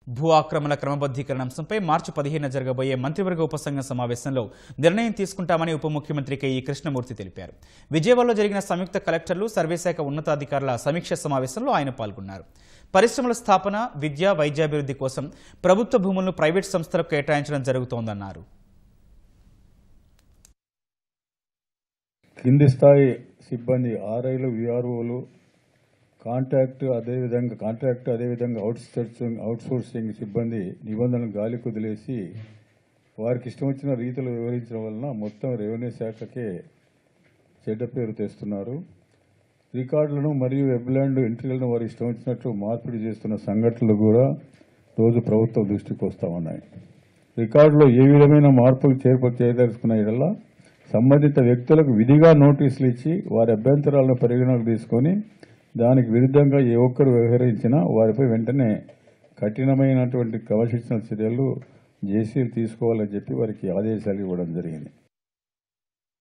భూ ఆక్రమణ క్రమబద్ధీకరణ అంశంపై మార్చి పదిహేను జరగబోయే మంత్రివర్గ ఉపసంఘం సమావేశంలో నిర్ణయం తీసుకుంటామని ఉప ముఖ్యమంత్రి కెఈ కృష్ణమూర్తి తెలిపారు విజయవాడలో జరిగిన సంయుక్త కలెక్టర్లు సర్వేశాఖ ఉన్నతాధికారుల సమీక్ష సమావేశంలో ఆయన పాల్గొన్నారు పరిశ్రమల స్థాపన విద్య వైద్యాభివృద్ధి కోసం ప్రభుత్వ భూములను ప్రైవేట్ సంస్థలకు కేటాయించడం జరుగుతోందన్నారు కింది స్థాయి సిబ్బంది ఆర్ఐలు విఆర్ఓలు కాంట్రాక్ట్ అదేవిధంగా కాంట్రాక్ట్ అదేవిధంగా అవుట్ సోర్సింగ్ అవుట్ సోర్సింగ్ సిబ్బంది నిబంధనలు గాలి కుదిలేసి వారికి ఇష్టం వచ్చిన రీతిలో వివరించడం వలన మొత్తం రెవెన్యూ శాఖకే చెడ్డ పేరు తెస్తున్నారు రికార్డులను మరియు వెబ్లాండ్ ఎంట్రీలను వారు ఇష్టం వచ్చినట్లు మార్పిడి చేస్తున్న సంఘటనలు కూడా రోజు ప్రభుత్వం దృష్టికి వస్తూ ఉన్నాయి రికార్డులో ఏ విధమైన మార్పులు చేర్పు చేయదలుచుకున్న ఎడలా సంబంధిత వ్యక్తులకు విధిగా నోటీసులు ఇచ్చి వారి అభ్యంతరాలను పరిగణలోకి తీసుకొని దానికి విరుద్ధంగా ఏ ఒక్కరు వ్యవహరించినా వారిపై వెంటనే కఠినమైనటువంటి క్రమశిక్షణ చర్యలు జేసీలు తీసుకోవాలని చెప్పి వారికి ఆదేశాలు ఇవ్వడం జరిగింది